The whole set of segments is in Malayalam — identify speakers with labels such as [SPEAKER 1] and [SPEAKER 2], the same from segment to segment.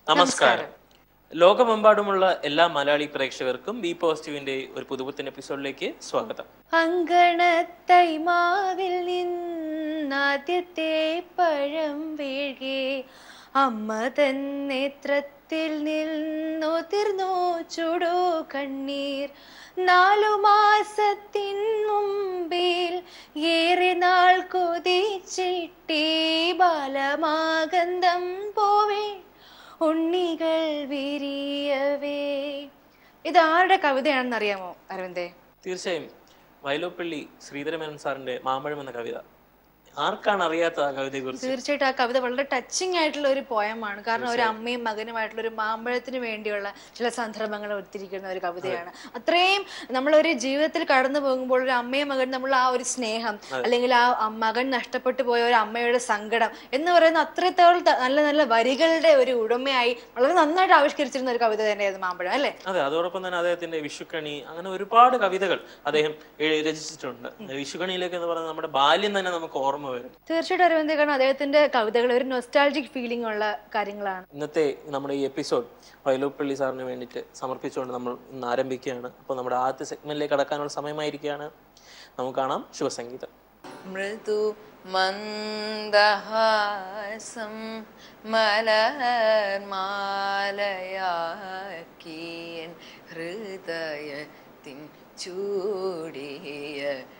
[SPEAKER 1] നമസ്കാരം ലോകമെമ്പാടുമുള്ള എല്ലാ മലയാളി പ്രേക്ഷകർക്കും ബി പോസിറ്റീവിന്റെ ഒരു പുതുപുത്തൻ എപ്പിസോഡിലേക്ക് സ്വാഗതം
[SPEAKER 2] അങ്കണത്തൈമാവിൽ നിന്നാദ്യത്തെ പഴം വീഴേ അമ്മ തൻ നേത്രത്തിൽ നിന്നുതിർന്നു ചുടു കണ്ണീർ നാലു മാസത്തിൻ മുമ്പിൽ ഏറെ നാൾ കൊതിച്ചിട്ടേ ബാലമാഗന്ധം പോവേ ഉണ്ണികൾ വിരിയവേ ഇത് ആരുടെ കവിതയാണെന്ന് അറിയാമോ അരവിന്ദേ
[SPEAKER 1] തീർച്ചയായും വയലോപ്പള്ളി ശ്രീധരമേനൻ സാറിന്റെ മാമ്പഴം എന്ന കവിത ആർക്കാണ് അറിയാത്ത ആ കവിതയെ കുറിച്ച്
[SPEAKER 2] തീർച്ചയായിട്ടും ആ കവിത വളരെ ടച്ചിങ് ആയിട്ടുള്ള ഒരു പോയമാണ് കാരണം ഒരു അമ്മയും മകനുമായിട്ടുള്ള ഒരു മാമ്പഴത്തിന് വേണ്ടിയുള്ള ചില സന്ദർഭങ്ങൾ ഒത്തിരിക്കുന്ന ഒരു കവിതയാണ് അത്രയും നമ്മളൊരു ജീവിതത്തിൽ കടന്നു പോകുമ്പോൾ ഒരു അമ്മയും മകനും നമ്മൾ ആ ഒരു സ്നേഹം അല്ലെങ്കിൽ ആ അ- മകൻ നഷ്ടപ്പെട്ടു പോയ ഒരു അമ്മയുടെ സങ്കടം എന്ന് പറയുന്ന അത്രത്തോളം ത- നല്ല നല്ല വരികളുടെ ഒരു ഉടമയായി വളരെ നന്നായിട്ട് ആവിഷ്കരിച്ചിരുന്ന ഒരു കവിത തന്നെയായിരുന്നു മാമ്പഴം അല്ലേ
[SPEAKER 1] അതെ അതോടൊപ്പം തന്നെ അദ്ദേഹത്തിന്റെ വിഷുക്കണി അങ്ങനെ ഒരുപാട് കവിതകൾ അദ്ദേഹം എഴു- രചിച്ചിട്ടുണ്ട് വിഷുക്കണിയിലേക്ക് എന്ന് പറയുന്നത് നമ്മുടെ ബാല്യം തന്നെ നമുക്ക് ഓർമ്മ വരും
[SPEAKER 2] തീർച്ചയായിട്ടും അരവിന്ദ് കാരണം അദ്ദേഹത്തിന്റെ കവിതകൾ ഒരു നൊസ്റ്റാൾജിക് ഫീലിംഗ് ഉള്ള കാര്യങ്ങളാണ്
[SPEAKER 1] ഇന്നത്തെ നമ്മുടെ ഈ എപ്പിസോഡ് വയലോപ്പള്ളി സാറിന് വേണ്ടിയിട്ട് സമർപ്പിച്ചുകൊണ്ട് നമ്മൾ ഇന്ന് ആരംഭിക്കുകയാണ് അപ്പോൾ നമ്മുടെ ആദ്യത്തെ സെഗ്മെന്റിലേക്ക് കടക്കാനുള്ള സമയമായിരിക്കുകയാണ് നമുക്ക് കാണാം ശുഭസംഗീതം
[SPEAKER 3] മൃദു മന്ദഹാസം മലർമാലയാക്കിയൻ ഹൃദയത്തിൻ ചൂടിയ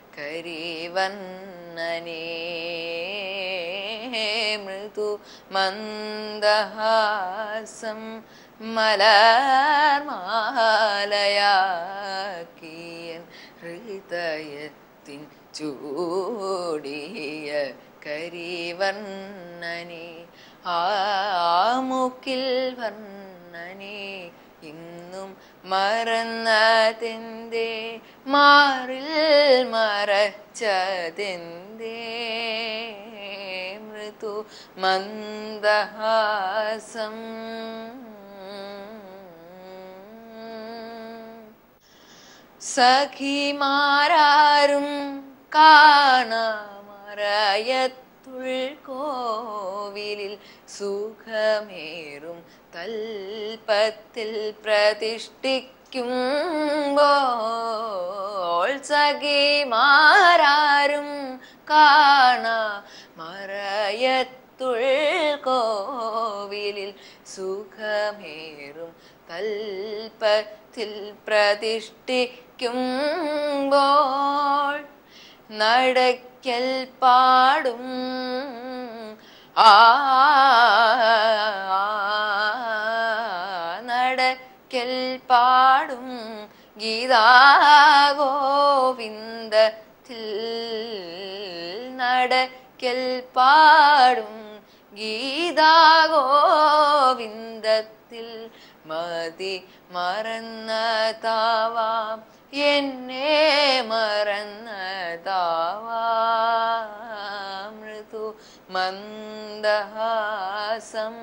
[SPEAKER 3] കരിവന്നനേ മൃദു മന്ദഹാസം മലർമാലയാക്കിയൻ ഹൃദയത്തിൻ ചൂടിയ കരിവർണ്ണനെ ആമുക്കിൽ വർണ്ണനെ ഇന്നും മറന്നതെന്തേ മാറിൽ മറച്ചതെന്തേ മൃദു മന്ദഹാസം സഖിമാരാരും കാണാമറയത്തുൾ കോവിലിൽ സുഖമേറും തൽപ്പത്തിൽ പ്രതിഷ്ഠിക്കുമ്പോൾ സഖിമാരാരും കാണാ മറയത്തുൾ കോവിലിൽ സുഖമേറും തൽപ്പത്തിൽ പ്രതിഷ്ഠിക്കുമ്പോൾ നടക്കൽ പാടും ആ നടക്കൽ പാടും ഗീതാഗോവിന്ദത്തിൽ നടക്കൽ പാടും ഗീതാഗോവിന്ദത്തിൽ മതി മറന്നതാവാം എന്നെ മറന്നതാവാം മൃദു മന്ദഹാസം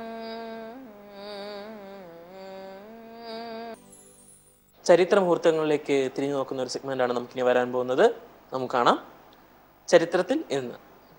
[SPEAKER 1] ചരിത്ര മുഹൂർത്തങ്ങളിലേക്ക് തിരിഞ്ഞു നോക്കുന്ന ഒരു സെഗ്മെന്റാണ് നമുക്കിനി വരാൻ പോകുന്നത് നമുക്ക് കാണാം ചരിത്രത്തിൽ ഇന്ന്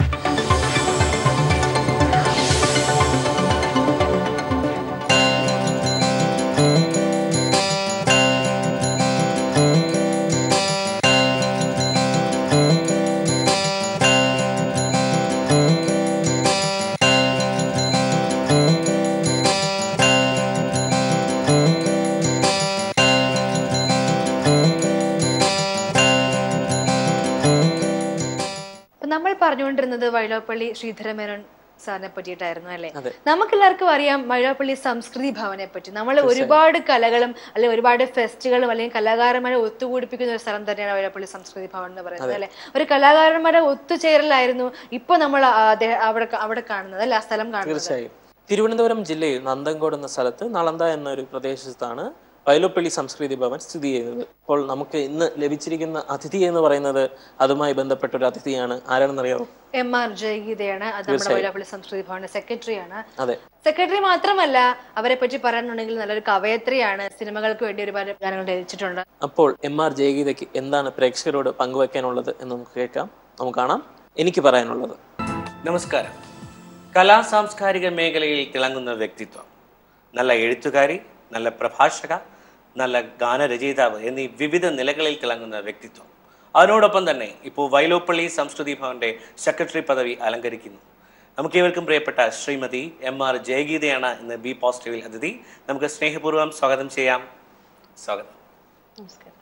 [SPEAKER 2] അപ്പൊ നമ്മൾ പറഞ്ഞുകൊണ്ടിരുന്നത് വൈലോപ്പള്ളി ശ്രീധരമേനോൻ സാറിനെ പറ്റിയിട്ടായിരുന്നു അല്ലെ
[SPEAKER 1] അതെ.
[SPEAKER 2] നമുക്കെല്ലാവർക്കും അറിയാം വൈലോപ്പള്ളി സംസ്കൃതി ഭവനെ പറ്റി നമ്മൾ ഒരുപാട് കലകളും അല്ലെങ്കിൽ ഒരുപാട് ഫെസ്റ്റുകളും അല്ലെങ്കിൽ കലാകാരന്മാരെ ഒത്തുകൂടിപ്പിക്കുന്ന ഒരു സ്ഥലം തന്നെയാണ് വൈലോപ്പള്ളി സംസ്കൃതി ഭവൻ എന്ന് പറയുന്നത് അല്ലെ ഒരു കലാകാരന്മാരെ ഒത്തുചേരലായിരുന്നു ഇപ്പൊ നമ്മൾ ആ അദ്ദേഹം അവിടെ അവിടെ കാണുന്നത് അല്ലെ ആ സ്ഥലം കാണുന്നത്
[SPEAKER 1] തീർച്ചയായും തിരുവനന്തപുരം ജില്ലയിൽ നന്തൻകോട് എന്ന സ്ഥലത്ത് നളന്ത എന്നൊരു പ്രദേശത്താണ് വയലോപ്പള്ളി സംസ്കൃതി ഭവൻ സ്ഥിതി ചെയ്യുന്നത് അപ്പോൾ നമുക്ക് ഇന്ന് ലഭിച്ചിരിക്കുന്ന അതിഥി എന്ന് പറയുന്നത് അതുമായി ബന്ധപ്പെട്ട ഒരു അതിഥിയാണ് ആരാണെന്നറിയാമോ
[SPEAKER 2] എം ആർ ജയഗീതയാണ് അത് നമ്മുടെ വൈലോപ്പള്ളി സംസ്കൃതി ഭവന്റെ സെക്രട്ടറിയാണ്
[SPEAKER 1] അതെ
[SPEAKER 2] സെക്രട്ടറി മാത്രമല്ല അവരെ പറ്റി പറയാനുണ്ടെങ്കിൽ നല്ലൊരു കവയത്രിയാണ് സിനിമകൾക്ക് വേണ്ടി ഒരുപാട് ഗാനങ്ങൾ രചിച്ചിട്ടുണ്ട്
[SPEAKER 1] അപ്പോൾ എം ആർ ജയഗീതയ്ക്ക് എന്താണ് പ്രേക്ഷകരോട് പങ്കുവെക്കാനുള്ളത് എന്ന് നമുക്ക് കേൾക്കാം നമുക്ക് കാണാം എനിക്ക് പറയാനുള്ളത്
[SPEAKER 4] നമസ്കാരം കലാ സാംസ്കാരിക മേഖലയിൽ തിളങ്ങുന്ന വ്യക്തിത്വം നല്ല എഴുത്തുകാരി നല്ല പ്രഭാഷക നല്ല ഗാനരചയിതാവ് എന്നീ വിവിധ നിലകളിൽ തിളങ്ങുന്ന വ്യക്തിത്വം അതിനോടൊപ്പം തന്നെ ഇപ്പോൾ വൈലോപ്പള്ളി സംസ്കൃതി ഭവന്റെ സെക്രട്ടറി പദവി അലങ്കരിക്കുന്നു നമുക്ക് ഏവർക്കും പ്രിയപ്പെട്ട ശ്രീമതി എം ആർ ജയഗീതയാണ് ഇന്ന് ബി പോസിറ്റീവിൽ അതിഥി നമുക്ക് സ്നേഹപൂർവ്വം സ്വാഗതം ചെയ്യാം സ്വാഗതം
[SPEAKER 5] നമസ്കാരം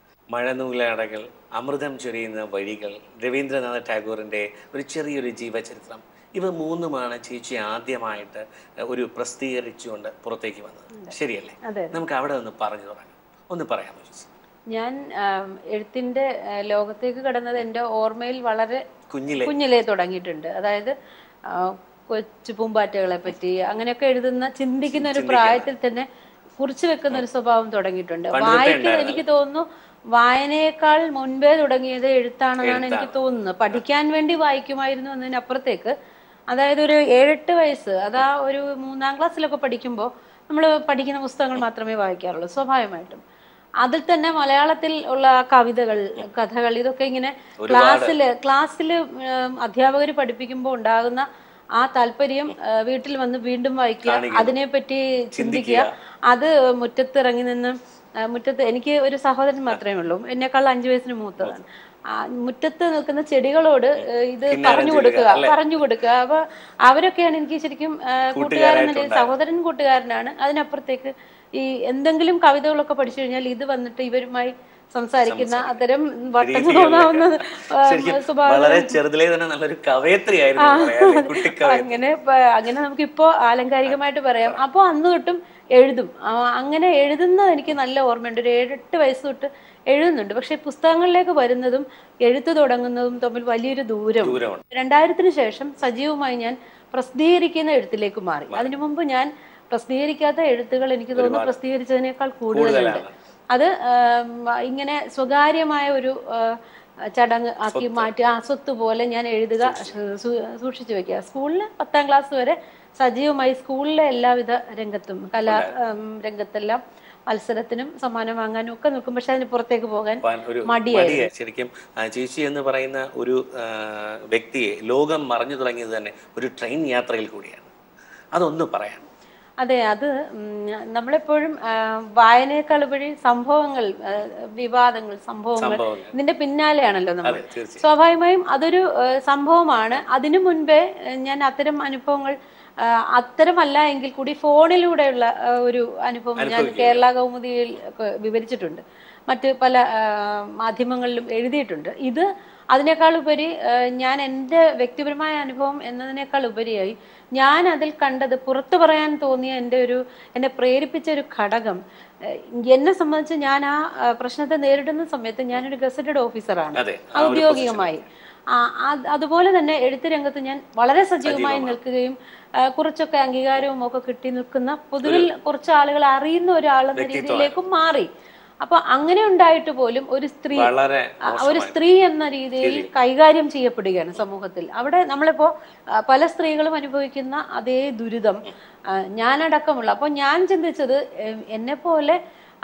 [SPEAKER 4] മഴനൂലടകൾ അമൃതം ചൊരിയുന്ന വഴികൾ രവീന്ദ്രനാഥ ടാഗോറിൻ്റെ ഒരു ചെറിയൊരു ജീവചരിത്രം ഇവ മൂന്നുമാണ് ചേച്ചി ആദ്യമായിട്ട് ഒരു പ്രസിദ്ധീകരിച്ചുകൊണ്ട് പുറത്തേക്ക് വന്നത് ശരിയല്ലേ
[SPEAKER 5] അതെ.
[SPEAKER 4] നമുക്ക് അവിടെ ഒന്ന് പറഞ്ഞു തുടങ്ങാം ഒന്ന് പറയാമോ ചേച്ചി
[SPEAKER 5] ഞാൻ ആം, എഴുത്തിന്റെ ആ, ലോകത്തേക്ക് കടന്നത് എൻ്റെ ഓർമ്മയിൽ വളരെ
[SPEAKER 4] കുഞ്ഞിലെ
[SPEAKER 5] കുഞ്ഞിലേ തുടങ്ങിയിട്ടുണ്ട് അതായത് ആ, കൊച്ചു പൂമ്പാറ്റകളെ പറ്റി അങ്ങനെയൊക്കെ എഴുതുന്ന ചിന്തിക്കുന്ന ഒരു പ്രായത്തിൽ തന്നെ കുറിച്ചു വെക്കുന്ന ഒരു സ്വഭാവം തുടങ്ങിയിട്ടുണ്ട് വായിക്കുന്നത് എനിക്ക് തോന്നുന്നു വായനയേക്കാൾ മുൻപേ തുടങ്ങിയത് എഴുത്താണെന്നാണ് എനിക്ക് തോന്നുന്നത് പഠിക്കാൻ വേണ്ടി വായിക്കുമായിരുന്നു എന്നതിനപ്പുറത്തേക്ക് അതായത് ഒരു ഏഴെട്ട് വയസ്സ് അതാ ഒരു മൂന്നാം ക്ലാസ്സിലൊക്കെ പഠിക്കുമ്പോൾ നമ്മൾ പഠിക്കുന്ന പുസ്തകങ്ങൾ മാത്രമേ വായിക്കാറുള്ളൂ സ്വാഭാവികമായിട്ടും അതിൽ തന്നെ മലയാളത്തിൽ ഉള്ള കവിതകൾ കഥകൾ ഇതൊക്കെ ഇങ്ങനെ ക്ലാസ്സിൽ ക്ലാസ്സിൽ അധ്യാപകർ പഠിപ്പിക്കുമ്പോൾ ഉണ്ടാകുന്ന ആ താല്പര്യം ആ, വീട്ടിൽ വന്ന് വീണ്ടും വായിക്കുക അതിനെപ്പറ്റി ചിന്തിക്കുക അത് മുറ്റത്ത് ഇറങ്ങി നിന്ന് ആ, മുറ്റത്ത് എനിക്ക് ഒരു സഹോദരൻ മാത്രമേ ഉള്ളൂ എന്നെക്കാൾ അഞ്ചു വയസ്സിന് മൂത്തതാണ് ആ, മുറ്റത്ത് നിൽക്കുന്ന ചെടികളോട് ഏ, ഇത് പറഞ്ഞു കൊടുക്കുക പറഞ്ഞു കൊടുക്കുക അപ്പൊ അവരൊക്കെയാണ് എനിക്ക് ശരിക്കും ആ, കൂട്ടുകാരൻ എന്ന രീതിയിൽ സഹോദരൻ കൂട്ടുകാരനാണ് അതിനപ്പുറത്തേക്ക് ഈ എന്തെങ്കിലും കവിതകളൊക്കെ പഠിച്ചു കഴിഞ്ഞാൽ ഇത് വന്നിട്ട് ഇവരുമായി സംസാരിക്കുന്ന അത്തരം വട്ടം തോന്നാവുന്ന ആ,
[SPEAKER 4] ശരിക്കും
[SPEAKER 5] സ്വഭാവം
[SPEAKER 4] വളരെ ചെറുതിലേ തന്നെ നല്ലൊരു കവയത്രിയായിരുന്നു എന്ന് പറയാം, അല്ലേ? കുട്ടിക്കവ
[SPEAKER 5] അങ്ങനെ പ- അങ്ങനെ നമുക്ക് ഇപ്പോ ആലങ്കാരികമായിട്ട് പറയാം അപ്പോൾ അന്ന് തൊട്ടും എഴുതും ആ, അങ്ങനെ എഴുതുന്നത് എനിക്ക് നല്ല ഓർമ്മയുണ്ട് ഒരു ഏഴെട്ട് വയസ്സ് തൊട്ട് എഴുതുന്നുണ്ട് പക്ഷെ പുസ്തകങ്ങളിലേക്ക് വരുന്നതും എഴുത്ത് തുടങ്ങുന്നതും തമ്മിൽ വലിയൊരു ദൂരം
[SPEAKER 4] ദൂരമുണ്ട്
[SPEAKER 5] രണ്ടായിരത്തിന് ശേഷം സജീവമായി ഞാൻ പ്രസിദ്ധീകരിക്കുന്ന എഴുത്തിലേക്ക് മാറി അതിനു മുമ്പ് ഞാൻ പ്രസിദ്ധീകരിക്കാത്ത എഴുത്തുകൾ എനിക്ക് തോന്നുന്നു പ്രസിദ്ധീകരിച്ചതിനേക്കാൾ കൂടുതലുണ്ട് അത് ആം, ഇങ്ങനെ സ്വകാര്യമായ ഒരു ആ, ചടങ്ങ് ആക്കി മാറ്റി ആ സ്വത്ത് പോലെ ഞാൻ എഴുതുക സൂ- സൂക്ഷിച്ചു വെക്കുക സ്കൂളിൽ പത്താം ക്ലാസ് വരെ സജീവമായി സ്കൂളിലെ എല്ലാവിധ രംഗത്തും കലാ ആം, രംഗത്തെല്ലാം മത്സരത്തിനും സമ്മാനം വാങ്ങാനും ഒക്കെ നിൽക്കും പക്ഷെ അതിന് പുറത്തേക്ക് പോകാൻ
[SPEAKER 4] പോകാൻ ഒരു
[SPEAKER 5] മടിയായിരുന്നു.
[SPEAKER 4] മടിയെ ശരിക്കും ആ, ചേച്ചി എന്ന് പറയുന്ന ഒരു ആ, വ്യക്തിയെ ലോകം മറഞ്ഞു തുടങ്ങിയത് തന്നെ ഒരു ട്രെയിൻ യാത്രയിൽ കൂടിയാണ് അതൊന്ന് പറയാം
[SPEAKER 5] അതെ അത് ഉം, നമ്മളെപ്പോഴും ആ, വായനയേക്കാൾ ഉപരി സംഭവങ്ങൾ ആ, വിവാദങ്ങൾ സംഭവങ്ങൾ
[SPEAKER 4] സംഭവങ്ങൾ.
[SPEAKER 5] ഇതിന്റെ പിന്നാലെയാണല്ലോ നമ്മൾ
[SPEAKER 4] അതെ തീർച്ചയായും
[SPEAKER 5] സ്വാഭാവികമായും അതൊരു ആ, സംഭവമാണ് അതിനു മുൻപേ ആ, ഞാൻ അത്തരം അനുഭവങ്ങൾ ആ, അത്തരമല്ല എങ്കിൽ കൂടി ഫോണിലൂടെയുള്ള ആ, ഒരു അനുഭവം ഞാൻ കേരള കൗമുദിയിൽ ഒക്കെ വിവരിച്ചിട്ടുണ്ട് മറ്റ് പല ആ, മാധ്യമങ്ങളിലും എഴുതിയിട്ടുണ്ട് ഇത് അതിനേക്കാൾ ഉപരി ആ, ഞാൻ എൻ്റെ വ്യക്തിപരമായ അനുഭവം എന്നതിനേക്കാൾ ഉപരിയായി ഞാൻ അതിൽ കണ്ടത് പുറത്തു പറയാൻ തോന്നിയ എൻ്റെ ഒരു എന്നെ പ്രേരിപ്പിച്ച ഒരു ഘടകം ആ, എന്നെ സംബന്ധിച്ച് ഞാൻ ആ ആ, പ്രശ്നത്തെ നേരിടുന്ന സമയത്ത് ഞാനൊരു ഗസറ്റഡ് ഓഫീസറാണ്
[SPEAKER 4] അതെ ആ ഒരു
[SPEAKER 5] ഔദ്യോഗികമായി ആ, അത് അതുപോലെ തന്നെ എഴുത്ത് രംഗത്ത് ഞാൻ വളരെ സജീവമായി നിൽക്കുകയും ആ, കുറച്ചൊക്കെ അംഗീകാരവും ഒക്കെ കിട്ടി നിൽക്കുന്ന പൊതുവിൽ കുറച്ച് ആളുകൾ അറിയുന്ന ഒരാളെന്ന രീതിയിലേക്കും മാറി അപ്പൊ അങ്ങനെ ഉണ്ടായിട്ട് പോലും ഒരു സ്ത്രീ
[SPEAKER 4] വളരെ
[SPEAKER 5] ആ, ഒരു സ്ത്രീ എന്ന രീതിയിൽ കൈകാര്യം ചെയ്യപ്പെടുകയാണ് സമൂഹത്തിൽ അവിടെ നമ്മളിപ്പോ ആ, പല സ്ത്രീകളും അനുഭവിക്കുന്ന അതേ ദുരിതം ആ, ഞാനടക്കമുള്ള അപ്പോൾ ഞാൻ ചിന്തിച്ചത് എന്നെ പോലെ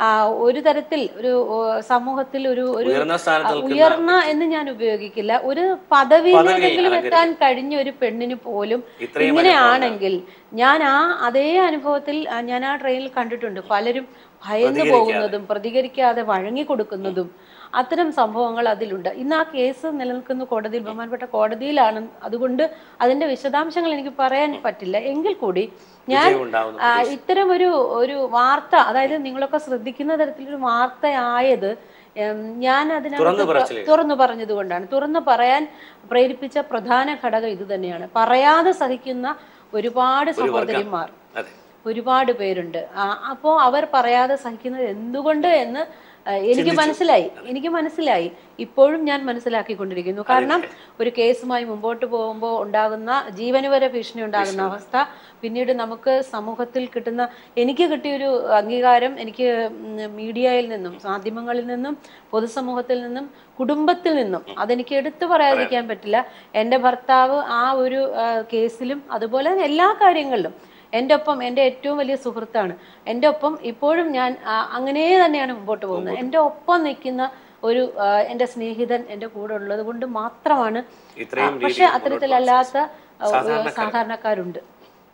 [SPEAKER 5] ഒരു തരത്തിൽ ഒരു ഓ, സമൂഹത്തിൽ ഒരു ഒരു
[SPEAKER 4] ഉയർന്ന സ്ഥാനത്ത്
[SPEAKER 5] ആ,
[SPEAKER 4] നിൽക്കുന്ന
[SPEAKER 5] ഉയർന്ന എന്ന് ഞാൻ ഉപയോഗിക്കില്ല ഒരു പദവിയിലെങ്കിലും എത്താൻ കഴിഞ്ഞ ഒരു പെണ്ണിന് പോലും
[SPEAKER 4] ഇത്രയും
[SPEAKER 5] ഇങ്ങനെയാണെങ്കിൽ ഞാൻ ആ അതേ അനുഭവത്തിൽ ആ, ഞാൻ ആ ട്രെയിനിൽ കണ്ടിട്ടുണ്ട് പലരും ഭയന്നു പോകുന്നതും പ്രതികരിക്കാതെ വഴങ്ങി കൊടുക്കുന്നതും അത്തരം സംഭവങ്ങൾ അതിലുണ്ട് ഇന്ന് ആ കേസ് നിലനിൽക്കുന്ന കോടതിയിൽ ബഹുമാനപ്പെട്ട കോടതിയിലാണ് അതുകൊണ്ട് അതിന്റെ വിശദാംശങ്ങൾ എനിക്ക് പറയാൻ പറ്റില്ല എങ്കിൽ കൂടി ഞാൻ
[SPEAKER 4] വിജയം ഉണ്ടാവുന്നു
[SPEAKER 5] ആ, ഇത്തരം ഒരു ഒരു വാർത്ത അതായത് നിങ്ങളൊക്കെ ശ്രദ്ധിക്കുന്ന തരത്തിലൊരു വാർത്തയായത് ഉം, ഞാൻ
[SPEAKER 4] തുറന്നു
[SPEAKER 5] അതിനകത്ത്
[SPEAKER 4] പറച്ചില്.
[SPEAKER 5] തുറന്നു പറഞ്ഞത് കൊണ്ടാണ് തുറന്നു പറയാൻ പ്രേരിപ്പിച്ച പ്രധാന ഘടകം ഇത് തന്നെയാണ് പറയാതെ സഹിക്കുന്ന ഒരുപാട് സഹോദരിമാർ
[SPEAKER 4] അതെ
[SPEAKER 5] ഒരുപാട് പേരുണ്ട് ആ, അപ്പോ അവർ പറയാതെ സഹിക്കുന്നത് എന്തുകൊണ്ട് എന്ന് ആ, എനിക്ക് മനസ്സിലായി എനിക്ക് മനസ്സിലായി ഇപ്പോഴും ഞാൻ മനസ്സിലാക്കിക്കൊണ്ടിരിക്കുന്നു കാരണം ഒരു കേസുമായി മുമ്പോട്ട് പോകുമ്പോൾ ഉണ്ടാകുന്ന ജീവന് വരെ ഭീഷണി ഉണ്ടാകുന്ന അവസ്ഥ പിന്നീട് നമുക്ക് സമൂഹത്തിൽ കിട്ടുന്ന എനിക്ക് കിട്ടിയൊരു അംഗീകാരം എനിക്ക് ഉം, മീഡിയയിൽ നിന്നും മാധ്യമങ്ങളിൽ നിന്നും പൊതുസമൂഹത്തിൽ നിന്നും കുടുംബത്തിൽ നിന്നും അതെനിക്ക് എടുത്തു പറയാതിരിക്കാൻ പറ്റില്ല എൻ്റെ ഭർത്താവ് ആ ഒരു ആ, കേസിലും അതുപോലെ എല്ലാ കാര്യങ്ങളിലും എൻ്റെ ഒപ്പം എൻ്റെ ഏറ്റവും വലിയ സുഹൃത്താണ് എൻ്റെ ഒപ്പം ഇപ്പോഴും ഞാൻ ആ, അങ്ങനെ തന്നെയാണ് മുമ്പോട്ട് പോകുന്നത് എൻ്റെ ഒപ്പം നിൽക്കുന്ന ഒരു ആ, എൻ്റെ സ്നേഹിതൻ എൻ്റെ കൂടെ ഉള്ളത് കൊണ്ട് മാത്രമാണ്
[SPEAKER 4] ഇത്രയും
[SPEAKER 5] പക്ഷെ
[SPEAKER 4] രീതിയിൽ
[SPEAKER 5] അത്തരത്തിലല്ലാത്ത ആ, സാധാരണക്കാരുണ്ട്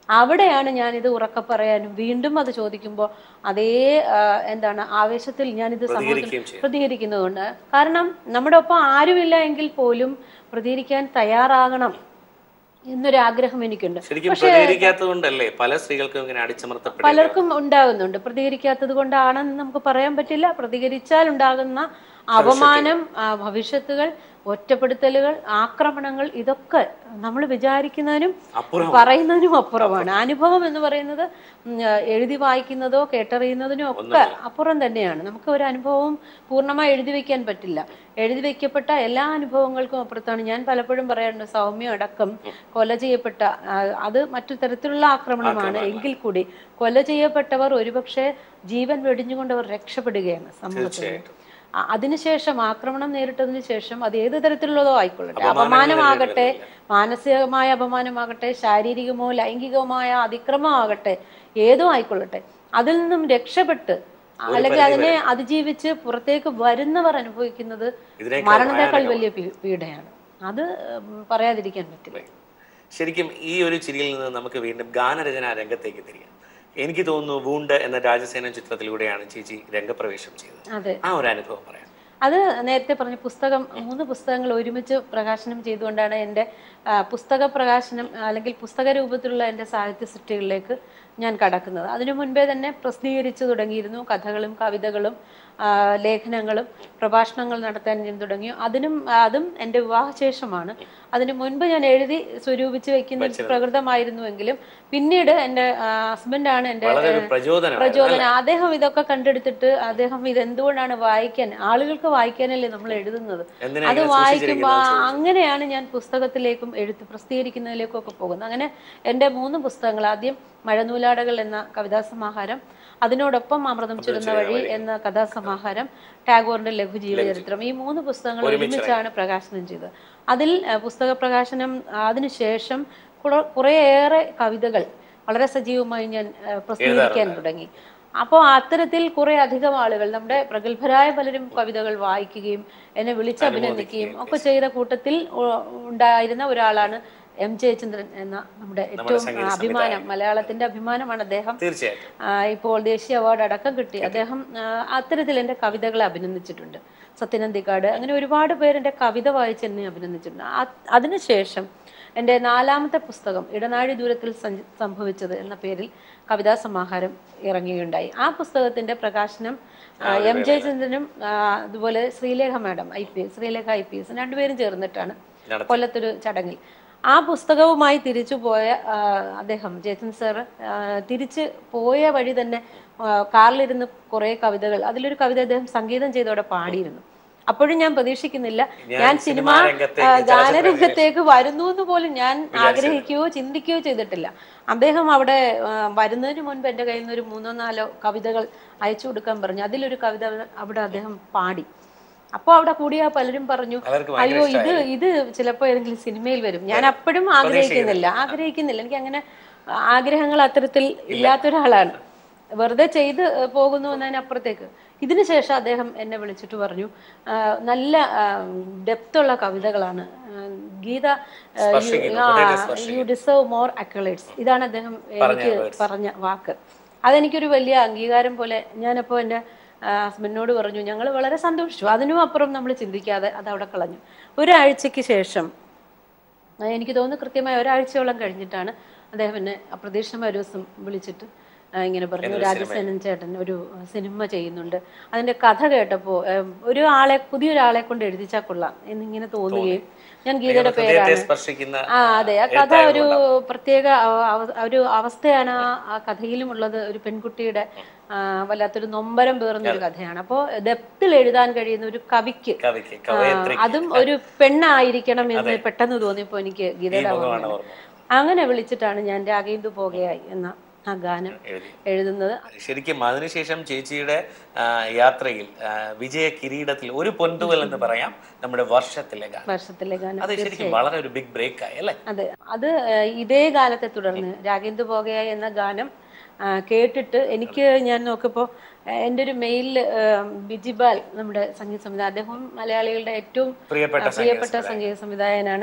[SPEAKER 5] അവിടെയാണ് ഞാനിത് ഉറക്കെ പറയാനും വീണ്ടും അത് ചോദിക്കുമ്പോൾ അതേ ആ, എന്താണ് ആവേശത്തിൽ ഞാനിത് സമൂഹത്തിൽ
[SPEAKER 4] പ്രതികരിക്കുകയും ചെയ്യും.
[SPEAKER 5] പ്രതികരിക്കുന്നതുകൊണ്ട് കാരണം നമ്മുടെ ഒപ്പം ആരുമില്ല എങ്കിൽ പോലും പ്രതികരിക്കാൻ തയ്യാറാകണം എന്നൊരു ആഗ്രഹം എനിക്കുണ്ട്
[SPEAKER 4] ശരിക്കും പ്രതികരിക്കാത്തത് കൊണ്ടല്ലേ പല സ്ത്രീകൾക്കും ഇങ്ങനെ അടിച്ചമർത്തപ്പെടുന്നത്
[SPEAKER 5] പലർക്കും ഉണ്ടാകുന്നുണ്ട് പ്രതികരിക്കാത്തത് കൊണ്ടാണെന്ന് നമുക്ക് പറയാൻ പറ്റില്ല പ്രതികരിച്ചാൽ ഉണ്ടാകുന്ന അപമാനം ആ, ഭവിഷ്യത്തുകൾ ഒറ്റപ്പെടുത്തലുകൾ ആക്രമണങ്ങൾ ഇതൊക്കെ നമ്മൾ വിചാരിക്കുന്നതിനും
[SPEAKER 4] അപ്പുറം
[SPEAKER 5] പറയുന്നതിനും അപ്പുറമാണ് അനുഭവം എന്ന് പറയുന്നത് ഉം, എഴുതി വായിക്കുന്നതോ കേട്ടറിയുന്നതിനോ ഒക്കെ അപ്പുറം തന്നെയാണ് നമുക്ക് ഒരു അനുഭവവും പൂർണ്ണമായി എഴുതി വെക്കാൻ പറ്റില്ല എഴുതി വെക്കപ്പെട്ട എല്ലാ അനുഭവങ്ങൾക്കും അപ്പുറത്താണ് ഞാൻ പലപ്പോഴും പറയാറുണ്ട് സൗമ്യ അടക്കം കൊല ചെയ്യപ്പെട്ട ആ, അത് മറ്റു തരത്തിലുള്ള ആക്രമണമാണ് എങ്കിൽ കൂടി കൊല ചെയ്യപ്പെട്ടവർ ഒരുപക്ഷെ ജീവൻ വെടിഞ്ഞുകൊണ്ട് അവർ രക്ഷപ്പെടുകയാണ് സമൂഹത്തിൽ
[SPEAKER 4] തീർച്ചയായിട്ടും.
[SPEAKER 5] അ- അതിനുശേഷം ആക്രമണം നേരിട്ടതിന് ശേഷം അത് ഏത് തരത്തിലുള്ളതോ ആയിക്കൊള്ളട്ടെ അപമാനമാകട്ടെ മാനസികമായ അപമാനമാകട്ടെ ശാരീരികമോ ലൈംഗികവുമായ അതിക്രമമാകട്ടെ ഏതോ ആയിക്കൊള്ളട്ടെ അതിൽ നിന്നും രക്ഷപ്പെട്ട് അല്ലെങ്കിൽ അതിനെ അതിജീവിച്ച് പുറത്തേക്ക് വരുന്നവർ അനുഭവിക്കുന്നത്
[SPEAKER 4] ഇതിനേക്കാൾ
[SPEAKER 5] മരണത്തെക്കാൾ വലിയ പീ- പീഡയാണ് അത് ഉം, പറയാതിരിക്കാൻ പറ്റില്ല
[SPEAKER 4] ശരിക്കും ഈ ഒരു ചിരിയിൽ നിന്ന് നമുക്ക് വീണ്ടും ഗാനരചന രംഗത്തേക്ക് തിരിയാം എനിക്ക് തോന്നുന്നു വൂണ്ട് എന്ന രാജസേന ചിത്രത്തിലൂടെയാണ് ചേച്ചി രംഗപ്രവേശം ചെയ്തത്
[SPEAKER 5] അതെ
[SPEAKER 4] ആ ഒരു അനുഭവം പറയാം
[SPEAKER 5] അത് നേരത്തെ പറഞ്ഞ പുസ്തകം മൂന്ന് പുസ്തകങ്ങൾ ഒരുമിച്ച് പ്രകാശനം ചെയ്തുകൊണ്ടാണ് എൻ്റെ ആ, പുസ്തക പ്രകാശനം അല്ലെങ്കിൽ പുസ്തക രൂപത്തിലുള്ള എൻ്റെ സാഹിത്യ സൃഷ്ടികളിലേക്ക് ഞാൻ കടക്കുന്നത് അതിനു മുൻപേ തന്നെ പ്രസിദ്ധീകരിച്ചു തുടങ്ങിയിരുന്നു കഥകളും കവിതകളും ആ, ലേഖനങ്ങളും പ്രഭാഷണങ്ങൾ നടത്താൻ ഞാൻ തുടങ്ങി അതിനും അതും എൻ്റെ വിവാഹശേഷമാണ് അതിനു മുൻപ് ഞാൻ എഴുതി സ്വരൂപിച്ച് വെക്കുന്ന പ്രകൃതമായിരുന്നുവെങ്കിലും പിന്നീട് എൻ്റെ ഹസ്ബൻഡാണ് എൻ്റെ
[SPEAKER 4] വളരെ ഒരു പ്രചോദനം
[SPEAKER 5] പ്രചോദനം അദ്ദേഹം ഇതൊക്കെ കണ്ടെടുത്തിട്ട് അദ്ദേഹം ഇത് എന്തുകൊണ്ടാണ് വായിക്കാൻ ആളുകൾക്ക് വായിക്കാനല്ലേ നമ്മൾ എഴുതുന്നത്
[SPEAKER 4] എന്തിനാ
[SPEAKER 5] അത്
[SPEAKER 4] ഇങ്ങനെ
[SPEAKER 5] വായിക്കുമ്പോൾ
[SPEAKER 4] സൂക്ഷിച്ചിരിക്കുന്നത്
[SPEAKER 5] അങ്ങനെയാണ് ഞാൻ പുസ്തകത്തിലേക്കും എഴുത്ത് പ്രസിദ്ധീകരിക്കുന്നതിലേക്കും ഒക്കെ പോകുന്നത് അങ്ങനെ എൻ്റെ മൂന്ന് പുസ്തകങ്ങൾ ആദ്യം മഴനൂലാടകൾ എന്ന കവിതാ സമാഹാരം അതിനോടൊപ്പം അമൃതം ചുരുന്ന വഴി എന്ന കഥാസമാഹാരം ടാഗോറിന്റെ ലഘുജീവചരിത്രം ഈ മൂന്ന് പുസ്തകങ്ങൾ ഒരുമിച്ചാണ് പ്രകാശനം ചെയ്തത് അതിൽ ആ, പുസ്തക പ്രകാശനം അതിനുശേഷം കുറെ- കുറേയേറെ കവിതകൾ വളരെ സജീവമായി ഞാൻ ആ, പ്രസിദ്ധീകരിക്കാൻ തുടങ്ങി അപ്പോൾ അത്തരത്തിൽ കുറെ അധികം ആളുകൾ നമ്മുടെ പ്രഗത്ഭരായ പലരും കവിതകൾ വായിക്കുകയും എന്നെ വിളിച്ച് അഭിനന്ദിക്കുകയും ഒക്കെ ചെയ്ത കൂട്ടത്തിൽ ഉ- ഉണ്ടായിരുന്ന ഒരാളാണ് എം ജയചന്ദ്രൻ എന്ന നമ്മുടെ ഏറ്റവും
[SPEAKER 4] സംഗീത
[SPEAKER 5] അഭിമാനം മലയാളത്തിന്റെ അഭിമാനമാണ് അദ്ദേഹം
[SPEAKER 4] തീർച്ചയായിട്ടും
[SPEAKER 5] ആ, ഇപ്പോൾ ദേശീയ അവാർഡ് അടക്കം കിട്ടി അദ്ദേഹം ആ, അത്തരത്തിൽ എൻ്റെ കവിതകളെ അഭിനന്ദിച്ചിട്ടുണ്ട് സത്യനന്ദിക്കാട് അങ്ങനെ ഒരുപാട് പേര് എൻ്റെ കവിത വായിച്ച് എന്നെ അഭിനന്ദിച്ചിട്ടുണ്ട് ആ- അതിനുശേഷം എൻ്റെ നാലാമത്തെ പുസ്തകം ഇടനാഴി ദൂരത്തിൽ സഞ്ച- സംഭവിച്ചത് എന്ന പേരിൽ കവിതാ സമാഹാരം ഇറങ്ങുകയുണ്ടായി ആ പുസ്തകത്തിന്റെ പ്രകാശനം ആ, എം ജയചന്ദ്രനും ആ, അതുപോലെ Sreelekha madam I P S Sreelekha I P S രണ്ടുപേരും ചേർന്നിട്ടാണ്
[SPEAKER 4] നടത്തി.
[SPEAKER 5] കൊല്ലത്തൊരു ചടങ്ങിൽ ആ പുസ്തകവുമായി തിരിച്ചു പോയ ആ, അദ്ദേഹം ജയസൻ സാർ തിരിച്ച് പോയ വഴി തന്നെ ആ, കാറിലിരുന്ന് കുറേ കവിതകൾ അതിലൊരു കവിത അദ്ദേഹം സംഗീതം ചെയ്തോടെ പാടിയിരുന്നു അപ്പോഴും ഞാൻ പ്രതീക്ഷിക്കുന്നില്ല ഞാൻ സിനിമ
[SPEAKER 4] സിനിമാ രംഗത്തേക്ക്,
[SPEAKER 5] ആ,
[SPEAKER 4] ചലച്ചിത്ര
[SPEAKER 5] ഗാനരംഗത്തേക്ക് വരുന്നു എന്ന് പോലും ഞാൻ ആഗ്രഹിക്കുകയോ ചിന്തിക്കുകയോ ചെയ്തിട്ടില്ല അദ്ദേഹം അവിടെ ആ, വരുന്നതിന് മുൻപ് എൻ്റെ കയ്യിൽ നിന്ന് ഒരു മൂന്നോ നാലോ കവിതകൾ അയച്ചു കൊടുക്കാൻ പറഞ്ഞു അതിലൊരു കവിത അവിടെ അദ്ദേഹം പാടി അപ്പോൾ അവിടെ കൂടിയ പലരും പറഞ്ഞു
[SPEAKER 4] അവർക്ക് ഭയങ്കര
[SPEAKER 5] അയ്യോ ഇത് ഇത് ചിലപ്പോ ഏതെങ്കിലും സിനിമയിൽ വരും ഞാൻ അപ്പോഴും ആഗ്രഹിക്കുന്നില്ല ആഗ്രഹിക്കുന്നില്ല എനിക്ക് അങ്ങനെ ആഗ്രഹങ്ങൾ അത്തരത്തിൽ ഇല്ലാത്ത ഒരാളാണ് വെറുതെ ചെയ്ത് പോകുന്നു എന്നതിനപ്പുറത്തേക്ക് ഇതിനു ശേഷം അദ്ദേഹം എന്നെ വിളിച്ചിട്ട് പറഞ്ഞു ആ, നല്ല ഡെപ്ത് ഉള്ള കവിതകളാണ് ആ, ഗീത
[SPEAKER 4] സ്പർശിക്കുന്നു, ഹൃദയത്തെ
[SPEAKER 5] യു ഡിസേർവ് മോർ അക്കളേറ്റ്സ് ഇതാണ് അദ്ദേഹം എനിക്ക് പറഞ്ഞ വാക്ക് അതെനിക്കൊരു വലിയ അംഗീകാരം പോലെ ഞാനപ്പോൾ എൻ്റെ ഹസ്ബൻഡിനോട് പറഞ്ഞു ഞങ്ങൾ വളരെ സന്തോഷിച്ചു അതിനും അപ്പുറം നമ്മൾ ചിന്തിക്കാതെ അത് അവിടെ കളഞ്ഞു ഒരാഴ്ചയ്ക്ക് ശേഷം ആ, എനിക്ക് തോന്നുന്നു കൃത്യമായി ഒരാഴ്ചയോളം കഴിഞ്ഞിട്ടാണ് അദ്ദേഹം എന്നെ അപ്രതീക്ഷിതമായ ഒരു ദിവസം വിളിച്ചിട്ട് ആ, ഇങ്ങനെ പറഞ്ഞു രാജസേനൻ ചേട്ടൻ ഒരു സിനിമ ചെയ്യുന്നുണ്ട് അതിന്റെ കഥ കേട്ടപ്പോൾ ഒരു ആളെ പുതിയൊരാളെ കൊണ്ട് എഴുതിച്ചാൽ കൊള്ളാം എന്നിങ്ങനെ തോന്നുകയും ഞാൻ ഗീതയുടെ
[SPEAKER 4] ഹൃദയത്തെ
[SPEAKER 5] പേരാണ്
[SPEAKER 4] സ്പർശിക്കുന്ന
[SPEAKER 5] ആ അതെ ആ കഥ ഒരു പ്രത്യേക അവ- അവ- ഒരു അവസ്ഥയാണ് ആ- ആ കഥയിലും ഉള്ളത് ഒരു പെൺകുട്ടിയുടെ ആ, വല്ലാത്തൊരു നൊമ്പരം പേറുന്ന ഒരു കഥയാണ് അപ്പോൾ ഡെപ്തിൽ എഴുതാൻ കഴിയുന്ന ഒരു കവിക്ക്
[SPEAKER 4] കവിക്ക്
[SPEAKER 5] ആ,
[SPEAKER 4] കവയത്രി
[SPEAKER 5] അതും ഒരു പെണ്ണായിരിക്കണം എന്ന് പെട്ടെന്ന് തോന്നിയപ്പോ എനിക്ക് ഗീതയുടെ
[SPEAKER 4] മുഖമാണ്
[SPEAKER 5] ഓർമ്മ
[SPEAKER 4] ഓർമ്മ
[SPEAKER 5] അങ്ങനെ വിളിച്ചിട്ടാണ് ഞാൻ രാഗേന്ദു പോകുകയായി എന്ന ആ ഗാനം
[SPEAKER 4] എഴുതി
[SPEAKER 5] എഴുതുന്നത്
[SPEAKER 4] ശരിക്കും അതിനുശേഷം ചേച്ചിയുടെ ആ, യാത്രയിൽ ആ, വിജയ കിരീടത്തിൽ ഒരു പൊന്തുവൽ എന്ന് പറയാം നമ്മുടെ വർഷത്തിലെ ഗാനം
[SPEAKER 5] വർഷത്തിലെ ഗാനം
[SPEAKER 4] അത് ശരിക്കും വളരെ ഒരു ബിഗ് ബ്രേക്ക് ആയി അല്ലേ
[SPEAKER 5] അതെ അത് ഏഹ്, ഇതേ ഗാനത്തെ തുടർന്ന് രാഗേന്ദു പോകയായി എന്ന ഗാനം ആ, കേട്ടിട്ട് എനിക്ക് ഞാൻ നോക്കിയപ്പോൾ എൻ്റെ ഒരു മെയിലിൽ ബിജിബാൽ നമ്മുടെ സംഗീത സംവിധായകൻ അദ്ദേഹം മലയാളികളുടെ ഏറ്റവും
[SPEAKER 4] പ്രിയപ്പെട്ട
[SPEAKER 5] ആ, പ്രിയപ്പെട്ട സംഗീത സംവിധായകനാണ്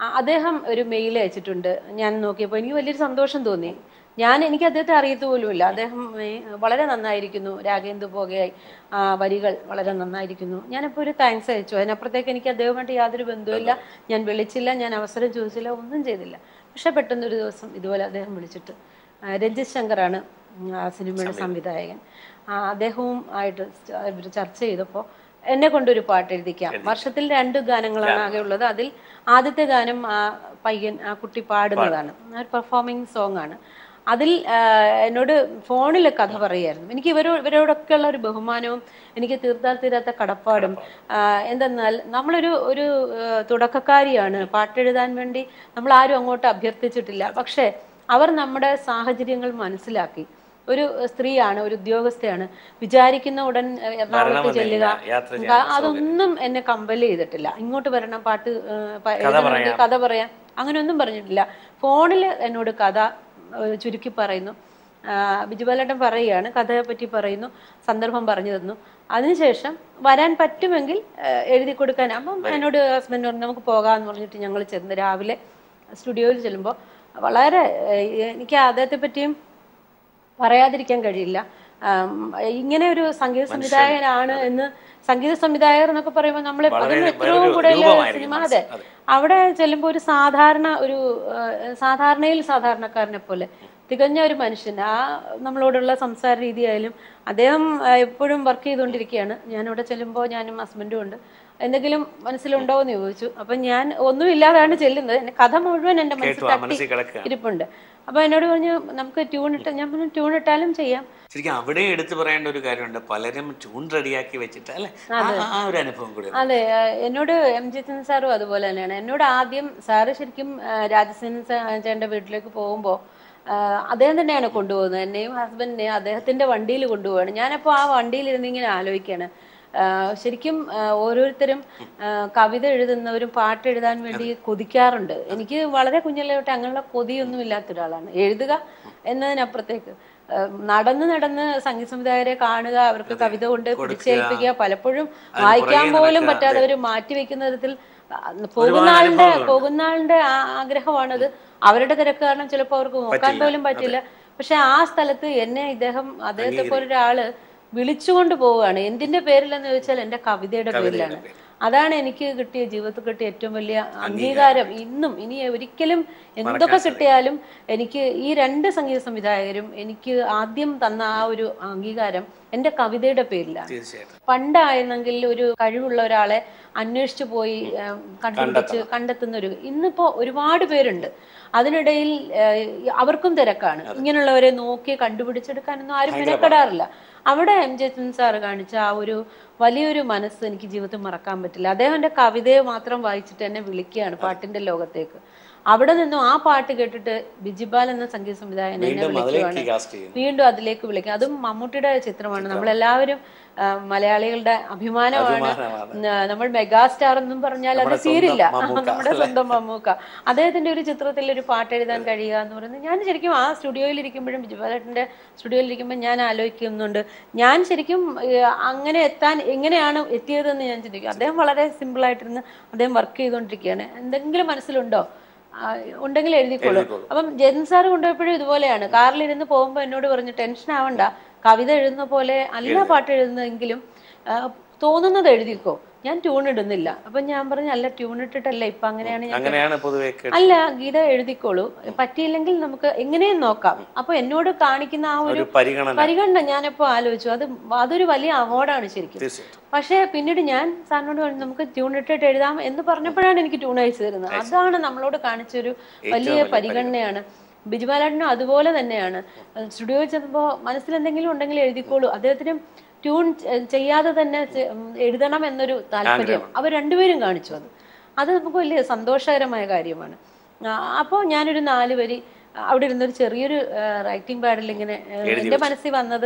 [SPEAKER 5] ആ- അദ്ദേഹം ഒരു മെയിൽ അയച്ചിട്ടുണ്ട് ഞാൻ നോക്കിയപ്പോൾ എനിക്ക് വലിയൊരു സന്തോഷം തോന്നി ഞാൻ എനിക്ക് അദ്ദേഹത്തെ അറിയത്തു പോലുമില്ല അദ്ദേഹം ഏ, വളരെ നന്നായിരിക്കുന്നു രാഗേന്ദു പോകയായി ആ, വരികൾ വളരെ നന്നായിരിക്കുന്നു ഞാനിപ്പോൾ ഒരു താങ്ക്സ് അയച്ചു അതിനപ്പുറത്തേക്ക് എനിക്ക് അദ്ദേഹമായിട്ട് യാതൊരു ബന്ധവുമില്ല ഞാൻ വിളിച്ചില്ല ഞാൻ അവസരം ചോദിച്ചില്ല ഒന്നും ചെയ്തില്ല പക്ഷെ പെട്ടെന്ന് ഒരു ദിവസം ഇതുപോലെ അദ്ദേഹം വിളിച്ചിട്ട് ആ, രഞ്ജിത് ശങ്കറാണ് ഉം, ആ സിനിമയുടെ സംവിധായകൻ ആ, അദ്ദേഹവും ആയിട്ട് ച- ഇവര് ചർച്ച ചെയ്തപ്പോൾ എന്നെ കൊണ്ടൊരു പാട്ട് എഴുതിക്കാം വർഷത്തിൽ രണ്ട് ഗാനങ്ങളാണ് ആകെ ഉള്ളത് അതിൽ ആദ്യത്തെ ഗാനം ആ പയ്യൻ ആ കുട്ടി പാടുന്നതാണ് ആ ഒരു പെർഫോമിംഗ് സോങ് ആണ് അതിൽ ആ, എന്നോട് ഫോണിൽ കഥ പറയായിരുന്നു എനിക്ക് ഇവരോ ഇവരോടൊക്കെ ഉള്ള ഒരു ബഹുമാനവും എനിക്ക് തീർത്താൽ തീരാത്ത കടപ്പാടും ആ, എന്തെന്നാൽ നമ്മളൊരു ഒരു ആ, തുടക്കക്കാരിയാണ് പാട്ടെഴുതാൻ വേണ്ടി നമ്മൾ ആരും അങ്ങോട്ട് അഭ്യർത്ഥിച്ചിട്ടില്ല പക്ഷേ അവർ നമ്മുടെ സാഹചര്യങ്ങൾ മനസ്സിലാക്കി ഒരു സ്ത്രീയാണ് ഒരു ഉദ്യോഗസ്ഥയാണ് വിചാരിക്കുന്ന ഉടൻ ഏഹ്, എറണാകുളത്ത് ചെല്ലുക
[SPEAKER 4] യാത്ര ചെയ്യാൻ
[SPEAKER 5] ആ, അതൊന്നും എന്നെ കമ്പൽ ചെയ്തിട്ടില്ല ഇങ്ങോട്ട് വരണം പാട്ട് ഏഹ്, പ- എഴുതണമെങ്കിൽ കഥ പറയാം അങ്ങനെയൊന്നും പറഞ്ഞിട്ടില്ല ഫോണിൽ എന്നോട് കഥ ഏഹ്, ചുരുക്കി പറയുന്നു ആ, ബിജുബാലേട്ടൻ പറയുകയാണ് കഥയെ പറ്റി പറയുന്നു സന്ദർഭം പറഞ്ഞു തന്നു അതിനുശേഷം വരാൻ പറ്റുമെങ്കിൽ ഏഹ്, എഴുതി കൊടുക്കാൻ അപ്പം എന്നോട് ഹസ്ബൻഡ് പറഞ്ഞു നമുക്ക് പോകാമെന്ന് പറഞ്ഞിട്ട് ഞങ്ങൾ ചെന്ന് രാവിലെ സ്റ്റുഡിയോയിൽ ചെല്ലുമ്പോൾ വളരെ ഏഹ്, എനിക്ക് അദ്ദേഹത്തെ പറ്റിയും പറയാതിരിക്കാൻ കഴിയില്ല ആം, ഇങ്ങനെ ഒരു സംഗീത സംവിധായകനാണ് എന്ന് സംഗീത സംവിധായകർ എന്നൊക്കെ പറയുമ്പോൾ നമ്മൾ അതൊന്നും എത്രയോ
[SPEAKER 4] വേറൊരു
[SPEAKER 5] കൂടെ
[SPEAKER 4] രൂപമായിരിക്കും
[SPEAKER 5] സിനിമ അതെ അവിടെ ചെല്ലുമ്പോൾ ഒരു സാധാരണ ഒരു ആ, സാധാരണയിൽ സാധാരണക്കാരനെ പോലെ തികഞ്ഞ ഒരു മനുഷ്യൻ ആ നമ്മളോടുള്ള സംസാര രീതിയായാലും അദ്ദേഹം ആ, എപ്പോഴും വർക്ക് ചെയ്തുകൊണ്ടിരിക്കുകയാണ് ഞാനിവിടെ ചെല്ലുമ്പോൾ ഞാനും ഹസ്ബൻഡും ഉണ്ട് എന്തെങ്കിലും മനസ്സിലുണ്ടോ എന്ന് ചോദിച്ചു അപ്പൊ ഞാൻ ഒന്നുമില്ലാതാണ് ചെല്ലുന്നത് എന്റെ കഥ മുഴുവൻ എന്റെ മനസ്സിൽ
[SPEAKER 4] കേട്ടു ആ
[SPEAKER 5] തട്ടി
[SPEAKER 4] മനസ്സിൽ കിടക്കുക
[SPEAKER 5] ഇരിപ്പുണ്ട് അപ്പൊ എന്നോട് പറഞ്ഞു നമുക്ക് ട്യൂൺ ഇട്ട് ഞാൻ പറഞ്ഞു ട്യൂൺ ഇട്ടാലും ചെയ്യാം
[SPEAKER 4] ശരിക്കും അവിടെ എടുത്തു പറയേണ്ട ഒരു കാര്യമുണ്ട് പലരും ട്യൂൺ റെഡിയാക്കി വെച്ചിട്ട് അല്ലെ ആ ഒരു അനുഭവം കൂടി ഉണ്ട്.
[SPEAKER 5] അതെ ആ, എന്നോട് എം ജിതൻ സാറും അതുപോലെ തന്നെയാണ് എന്നോട് ആദ്യം സാറ് ശരിക്കും ആ, രാജസേനൻ സാ- ചേട്ടൻ്റെ വീട്ടിലേക്ക് പോകുമ്പോൾ അദ്ദേഹം തന്നെയാണ് കൊണ്ടുപോകുന്നത് എന്നെയും ഹസ്ബൻഡിനെയും അദ്ദേഹത്തിന്റെ വണ്ടിയിൽ കൊണ്ടുപോവാണ് ഞാനപ്പോൾ ആ വണ്ടിയിൽ ഇരുന്ന് ഇങ്ങനെ ആലോചിക്കുകയാണ് ആ, ശരിക്കും ആ, ഓരോരുത്തരും ആ, കവിത എഴുതുന്നവരും പാട്ട് എഴുതാൻ വേണ്ടി കൊതിക്കാറുണ്ട് എനിക്ക് വളരെ കുഞ്ഞിലെ തൊട്ട് അങ്ങനെയുള്ള കൊതിയൊന്നും ഇല്ലാത്ത ഒരാളാണ് എഴുതുക എന്നതിനപ്പുറത്തേക്ക് ആ, നടന്ന് നടന്ന് സംഗീത സംവിധായകരെ കാണുക അവർക്ക് കവിത കൊണ്ട് പിടിച്ചേൽപ്പിക്കുക പലപ്പോഴും വായിക്കാൻ പോലും പറ്റാതെ അവർ മാറ്റി വെക്കുന്ന തരത്തിൽ ആ, പോകുന്ന ആളുടെ പോകുന്ന ആളുടെ ആ- ആഗ്രഹമാണത് അവരുടെ തിരക്ക് കാരണം ചിലപ്പോൾ അവർക്ക് നോക്കാൻ പോലും പറ്റില്ല പക്ഷെ ആ സ്ഥലത്ത് എന്നെ ഇദ്ദേഹം അദ്ദേഹത്തെ പോലൊരാള് വിളിച്ചുകൊണ്ട് പോവുകയാണ് എന്തിന്റെ പേരിലെന്ന് ചോദിച്ചാൽ എന്റെ കവിതയുടെ പേരിലാണ് അതാണ് എനിക്ക് കിട്ടിയ ജീവിതത്തിൽ കിട്ടിയ ഏറ്റവും വലിയ അംഗീകാരം ഇന്നും ഇനി ഒരിക്കലും എന്തൊക്കെ കിട്ടിയാലും എനിക്ക് ഈ രണ്ട് സംഗീത സംവിധായകരും എനിക്ക് ആദ്യം തന്ന ആ ഒരു അംഗീകാരം എന്റെ കവിതയുടെ പേരിലാണ്
[SPEAKER 4] തീർച്ചയായിട്ടും
[SPEAKER 5] പണ്ടായിരുന്നെങ്കിൽ ഒരു കഴിവുള്ള ഒരാളെ അന്വേഷിച്ചു പോയി ഏം, കണ്ടുപിടിച്ച് കണ്ടെത്തുന്ന ഒരു ഇന്നിപ്പോ ഒരുപാട് പേരുണ്ട് അതിനിടയിൽ ഏഹ്, അവർക്കും തിരക്കാണ് ഇങ്ങനെയുള്ളവരെ നോക്കി കണ്ടുപിടിച്ചെടുക്കാനൊന്നും ആരും മെനക്കെടാറില്ല അവിടെ എം ജെ സാർ കാണിച്ച ആ ഒരു വലിയൊരു മനസ്സ് എനിക്ക് ജീവിതത്തിൽ മറക്കാൻ പറ്റില്ല അദ്ദേഹം എൻ്റെ കവിതയെ മാത്രം വായിച്ചിട്ട് എന്നെ വിളിക്കുകയാണ് പാട്ടിന്റെ ലോകത്തേക്ക് അവിടെ നിന്നും ആ പാട്ട് കേട്ടിട്ട് ബിജിബാൽ എന്ന സംഗീത സംവിധായകൻ എന്നെ
[SPEAKER 4] വീണ്ടും
[SPEAKER 5] വിളിക്കുവാണ്
[SPEAKER 4] അതിലേക്ക് കാസ്റ്റ് ചെയ്യുന്നു
[SPEAKER 5] വീണ്ടും അതിലേക്ക് വിളിക്കും അതും മമ്മൂട്ടിയുടെ ചിത്രമാണ് നമ്മളെല്ലാവരും ആ, മലയാളികളുടെ അഭിമാനമാണ്
[SPEAKER 4] അഭിമാനമാണ്.
[SPEAKER 5] ആ, നമ്മൾ മെഗാസ്റ്റാർ എന്നും പറഞ്ഞാൽ അത്
[SPEAKER 4] നമ്മുടെ സ്വന്തം
[SPEAKER 5] തീരില്ല
[SPEAKER 4] മമ്മൂക്ക,
[SPEAKER 5] നമ്മുടെ സ്വന്തം മമ്മൂക്ക അദ്ദേഹത്തിന്റെ ഒരു ചിത്രത്തിൽ ഒരു പാട്ട് എഴുതാൻ കഴിയുക എന്ന് പറയുന്നത് ഞാൻ ശരിക്കും ആ സ്റ്റുഡിയോയിൽ ഇരിക്കുമ്പോഴും ബിജുബാലേട്ടന്റെ സ്റ്റുഡിയോയിൽ ഇരിക്കുമ്പോൾ ഞാൻ ആലോചിക്കുന്നുണ്ട് ഞാൻ ശരിക്കും ഏ, അങ്ങനെ എത്താൻ എങ്ങനെയാണ് എത്തിയതെന്ന് ഞാൻ ചിന്തിക്കും അദ്ദേഹം വളരെ സിമ്പിൾ ആയിട്ടിരുന്ന് അദ്ദേഹം വർക്ക് ചെയ്തുകൊണ്ടിരിക്കുകയാണ് എന്തെങ്കിലും മനസ്സിലുണ്ടോ ആ, ഉണ്ടെങ്കിൽ എഴുതിക്കോളൂ അപ്പം ജെൻ സാർ കൊണ്ടുപോയപ്പോഴും ഇതുപോലെയാണ് കാറിലിരുന്ന് പോകുമ്പോൾ എന്നോട് പറഞ്ഞു ടെൻഷൻ ആവണ്ട കവിത എഴുതുന്ന പോലെ അല്ല പാട്ട് എഴുതുന്നതെങ്കിലും ആ, തോന്നുന്നത് എഴുതിക്കോ ഞാൻ ട്യൂൺ ഇടുന്നില്ല അപ്പൊ ഞാൻ പറഞ്ഞു അല്ല ട്യൂൺ ഇട്ടിട്ടല്ല ഇപ്പൊ അങ്ങനെയാണ് ഞാൻ
[SPEAKER 4] അങ്ങനെയാണ് പൊതുവെ കേട്ട
[SPEAKER 5] അല്ല ഗീത എഴുതിക്കോളൂ പറ്റിയില്ലെങ്കിൽ നമുക്ക് എങ്ങനെയും നോക്കാം അപ്പൊ എന്നോട് കാണിക്കുന്ന ആ ഒരു
[SPEAKER 4] ഒരു പരിഗണന
[SPEAKER 5] പരിഗണന ഞാനിപ്പോ ആലോചിച്ചു അത് അതൊരു വലിയ അവാർഡാണ് ശരിക്കും
[SPEAKER 4] തീർച്ചയായിട്ടും
[SPEAKER 5] പക്ഷേ പിന്നീട് ഞാൻ സാറിനോട് പറഞ്ഞു നമുക്ക് ട്യൂൺ ഇട്ടിട്ട് എഴുതാം എന്ന് പറഞ്ഞപ്പോഴാണ് എനിക്ക് ട്യൂൺ അയച്ചു തരുന്നത് അതാണ് നമ്മളോട് കാണിച്ചൊരു വലിയ പരിഗണനയാണ് ബിജുബാലാട്ടിനും അതുപോലെ തന്നെയാണ് സ്റ്റുഡിയോയിൽ ചെന്നപ്പോൾ മനസ്സിൽ എന്തെങ്കിലും ഉണ്ടെങ്കിൽ എഴുതിക്കോളൂ അദ്ദേഹത്തിനും ട്യൂൺ ചെയ്യാതെ തന്നെ ചെ- ഉം, എഴുതണം എന്നൊരു താല്പര്യം അവർ രണ്ടുപേരും കാണിച്ചു അത് അത് നമുക്ക് വലിയ സന്തോഷകരമായ കാര്യമാണ് അപ്പോൾ ഞാനൊരു നാല് വരി അവിടെ ഇരുന്നൊരു ചെറിയൊരു റൈറ്റിംഗ് പാഡിൽ ഇങ്ങനെ ആ, എൻ്റെ മനസ്സിൽ വന്നത്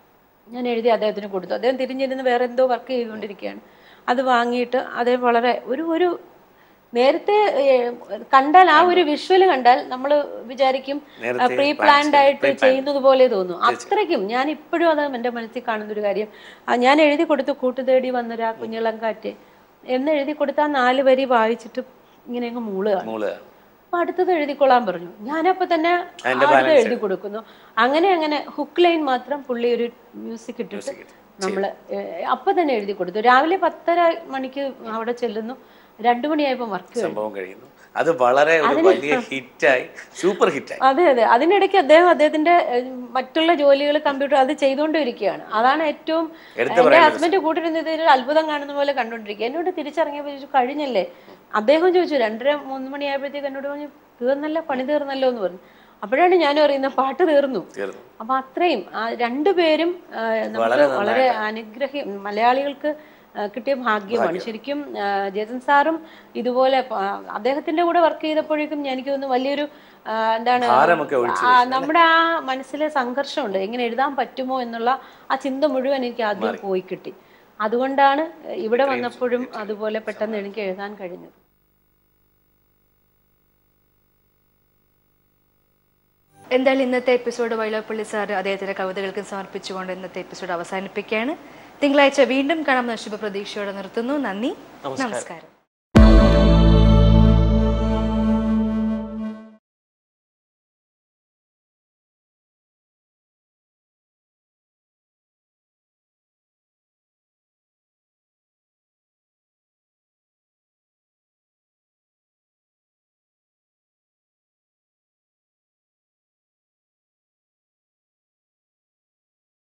[SPEAKER 5] ഞാൻ എഴുതി അദ്ദേഹത്തിന് കൊടുത്തു അദ്ദേഹം തിരിഞ്ഞിരുന്ന് വേറെ എന്തോ വർക്ക് ചെയ്തുകൊണ്ടിരിക്കുകയാണ് അത് വാങ്ങിയിട്ട് അദ്ദേഹം വളരെ ഒരു ഒരു നേരത്തെ ഏഹ്, കണ്ടാൽ ആ ഒരു വിഷ്വൽ കണ്ടാൽ നമ്മൾ വിചാരിക്കും
[SPEAKER 4] നേരത്തെ
[SPEAKER 5] പ്രീ
[SPEAKER 4] plan
[SPEAKER 5] പ്ലാൻഡ്
[SPEAKER 4] ചെയ്ത്,
[SPEAKER 5] ആയിട്ട്
[SPEAKER 4] pre-planned.
[SPEAKER 5] ചെയ്യുന്നത് പോലെ തോന്നും അത്രയ്ക്കും ഞാൻ ഇപ്പോഴും അത് എൻ്റെ മനസ്സിൽ കാണുന്ന ഒരു കാര്യം ആ, ഞാൻ എഴുതി കൊടുത്തു കൂട്ടുതേടി വന്നൊരാ കുഞ്ഞിളം കാറ്റ് എന്ന് എഴുതി കൊടുത്ത ആ നാല് വരി വായിച്ചിട്ട് ഇങ്ങനെ അങ്ങ് മൂളുകയാണ്
[SPEAKER 4] മോള്
[SPEAKER 5] അപ്പൊ അടുത്തത് എഴുതിക്കൊള്ളാൻ പറഞ്ഞു ഞാനപ്പോ തന്നെ
[SPEAKER 4] അതിന്റെ
[SPEAKER 5] അടുത്തത്
[SPEAKER 4] balance
[SPEAKER 5] എഴുതി കൊടുക്കുന്നു അങ്ങനെ അങ്ങനെ ഹുക്ക് ലൈൻ മാത്രം പുള്ളി ഒരു മ്യൂസിക് ഇട്ടിട്ട് നമ്മള് ഏഹ്, അപ്പൊ തന്നെ എഴുതി കൊടുത്തു രാവിലെ പത്തര മണിക്ക് അവിടെ ചെല്ലുന്നു രണ്ടു മണിയായപ്പോ വർക്ക് കഴിഞ്ഞു
[SPEAKER 4] സംഭവം കഴിയുന്നു അത് വളരെ ഒരു വലിയ ഹിറ്റായി സൂപ്പർ ഹിറ്റായി
[SPEAKER 5] അതെ അതെ അതിനിടയ്ക്ക് അദ്ദേഹം അദ്ദേഹത്തിന്റെ ഏഹ്, മറ്റുള്ള ജോലികൾ കമ്പ്യൂട്ടർ അത് ചെയ്തുകൊണ്ടിരിക്കുകയാണ് അതാണ് ഏറ്റവും
[SPEAKER 4] എടുത്തു
[SPEAKER 5] എന്റെ
[SPEAKER 4] പറയേണ്ട
[SPEAKER 5] ഹസ്ബൻഡ് കൂട്ടിരുന്നത് ഒരു അത്ഭുതം കാണുന്ന പോലെ കണ്ടോണ്ടിരിക്കുക എന്നോട് തിരിച്ചറിഞ്ഞപ്പോൾ ചോദിച്ചു കഴിഞ്ഞല്ലേ അദ്ദേഹം ചോദിച്ചു രണ്ടര മൂന്ന് മണിയായപ്പോഴത്തേക്ക് എന്നോട് പറഞ്ഞു തീർന്നല്ലോ പണി തീർന്നല്ലോ എന്ന് പറഞ്ഞു അപ്പോഴാണ് ഞാനും അറിയുന്നത് പാട്ട് തീർന്നു
[SPEAKER 4] തീർന്നു
[SPEAKER 5] അപ്പൊ അത്രയും ആ രണ്ടുപേരും ആ, നമുക്ക് വളരെ അനുഗ്രഹി മലയാളികൾക്ക് ആ, കിട്ടിയ ഭാഗ്യമാണ് ശരിക്കും ആ, ജേസൺ സാറും ഇതുപോലെ പ- അദ്ദേഹത്തിന്റെ കൂടെ വർക്ക് ചെയ്തപ്പോഴേക്കും എനിക്ക് തോന്നുന്നു വലിയൊരു ആ, എന്താണ്
[SPEAKER 4] ഭാരമൊക്കെ ഒഴിച്ചു
[SPEAKER 5] ആ, നമ്മുടെ ആ മനസ്സിലെ സംഘർഷമുണ്ട് എങ്ങനെ എഴുതാൻ പറ്റുമോ എന്നുള്ള ആ ചിന്ത മുഴുവൻ എനിക്ക് ആദ്യം പോയി കിട്ടി അതുകൊണ്ടാണ് ഇവിടെ വന്നപ്പോഴും അതുപോലെ പെട്ടെന്ന് എനിക്ക് എഴുതാൻ കഴിഞ്ഞത്
[SPEAKER 2] എന്തായാലും ഇന്നത്തെ എപ്പിസോഡ് വൈലോപ്പള്ളി സാർ അദ്ദേഹത്തിന്റെ കവിതകൾക്ക് സമർപ്പിച്ചുകൊണ്ട് ഇന്നത്തെ എപ്പിസോഡ് അവസാനിപ്പിക്കുകയാണ് തിങ്കളാഴ്ച വീണ്ടും കാണാമെന്ന ശുഭപ്രതീക്ഷയോടെ നിർത്തുന്നു നന്ദി നമസ്കാരം